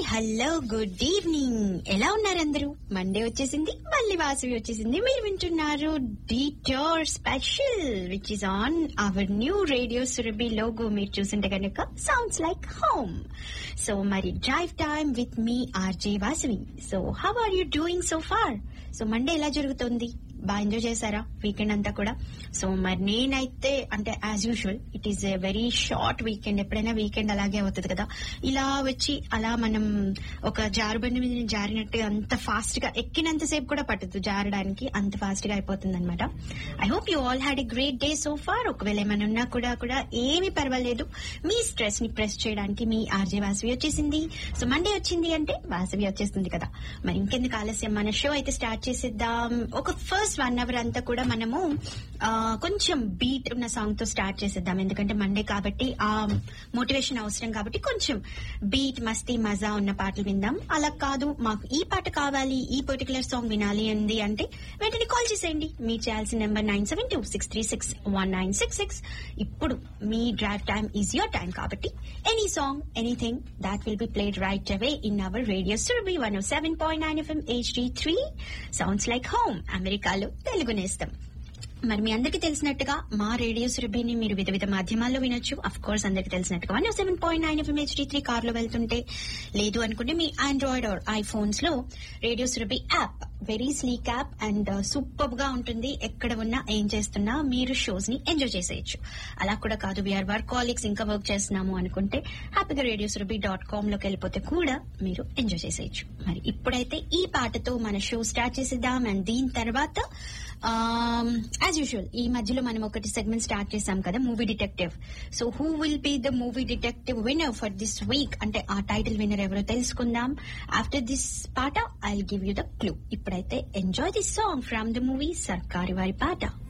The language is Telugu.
హలో గుడ్ ఈవినింగ్ ఎలా ఉన్నారు అందరూ మండే వచ్చేసింది మళ్ళీ వాసవి వచ్చేసింది మీరు వింటున్నారు detour special which is on our new radio Surabhi logo మీరు చూసింటే కనుక సౌండ్స్ లైక్ హోమ్ సో మరి drive time with me RJ Vasavi so how are you doing so far so Monday ఎలా జరుగుతుంది బాగా ఎంజాయ్ చేశారా వీకెండ్ అంతా కూడా సో మరి నేనైతే అంటే as usual it is a very short weekend ఎప్పుడైనా వీకెండ్ అలాగే అవుతుంది కదా ఇలా వచ్చి అలా మనం ఒక జారుబండి మీద జారినట్టు అంత ఫాస్ట్ గా ఎక్కినంతసేపు కూడా పట్టదు జారడానికి అంత ఫాస్ట్ గా అయిపోతుంది అనమాట I hope you all had a great day so far ఒకవేళ ఏమైనా ఉన్నా కూడా కూడా ఏమీ పర్వాలేదు మీ స్ట్రెస్ ని ప్రెస్ చేయడానికి మీ ఆర్జే వాసవి వచ్చేసింది సో మండే వచ్చింది అంటే వాసవి వచ్చేస్తుంది కదా మరి ఇంకెందుకు ఆలస్యం మన షో అయితే స్టార్ట్ చేసేద్దాం ఒక ఫస్ట్ వన్ అవర్ అంతా కూడా మనము ఆ, కొంచెం బీట్ ఉన్న సాంగ్ తో స్టార్ట్ చేసేద్దాం ఎందుకంటే మండే కాబట్టి ఆ మోటివేషన్ అవసరం కాబట్టి కొంచెం బీట్ మస్తీ మజా ఉన్న పాటలు విందాం అలా కాదు మాకు ఈ పాట కావాలి ఈ పర్టికులర్ సాంగ్ వినాలి అంది అంటే వెంటనే కాల్ చేసేయండి మీరు చేయాల్సిన number nine seven two six three six one nine six six ఇప్పుడు మీ drive time is your time కాబట్టి any song anything that will be played right away in our radio Surabhi one seven point nine FM HD three sounds like home అమెరికాలో తెలుగు నేస్తం మరి మీ అందరికీ తెలిసినట్టుగా మా రేడియో సురభిని మీరు వివిధ విధ మాధ్యమాల్లో వినొచ్చు అఫ్ కోర్స్ అందరికీ తెలిసినట్టుగా one seven point nine FM HD three car లో వెళ్తుంటే లేదు అనుకుంటే మీ ఆండ్రాయిడ్ ఆర్ ఐఫోన్స్ లో radio Surabhi app very sleek app and super గా ఉంటుంది ఎక్కడ ఉన్నా ఏం చేస్తున్నా మీరు షోస్ ని ఎంజాయ్ చేసేయచ్చు అలా కూడా కాదు వీఆర్ వర్క్ కాలిక్స్ ఇంకా వర్క్ చేస్తున్నాము అనుకుంటే హ్యాపీగా రేడియో సురభి డాట్ కామ్ లోకి వెళ్ళిపోతే కూడా మీరు ఎంజాయ్ చేసేయచ్చు మరి ఇప్పుడైతే ఈ పాటతో మన షో స్టార్ట్ చేసేద్దాం అండ్ దీని తర్వాత యాజ్ యూజువల్ ఈ మధ్యలో మనం ఒకటి సెగ్మెంట్ స్టార్ట్ చేసాం కదా movie detective so who will be the movie detective winner for this week అంటే ఆ టైటిల్ విన్నర్ ఎవరో తెలుసుకుందాం ఆఫ్టర్ దిస్ పాట I give you the clue ఇప్పుడైతే enjoy this song from the movie Sarkaru Vaari పాట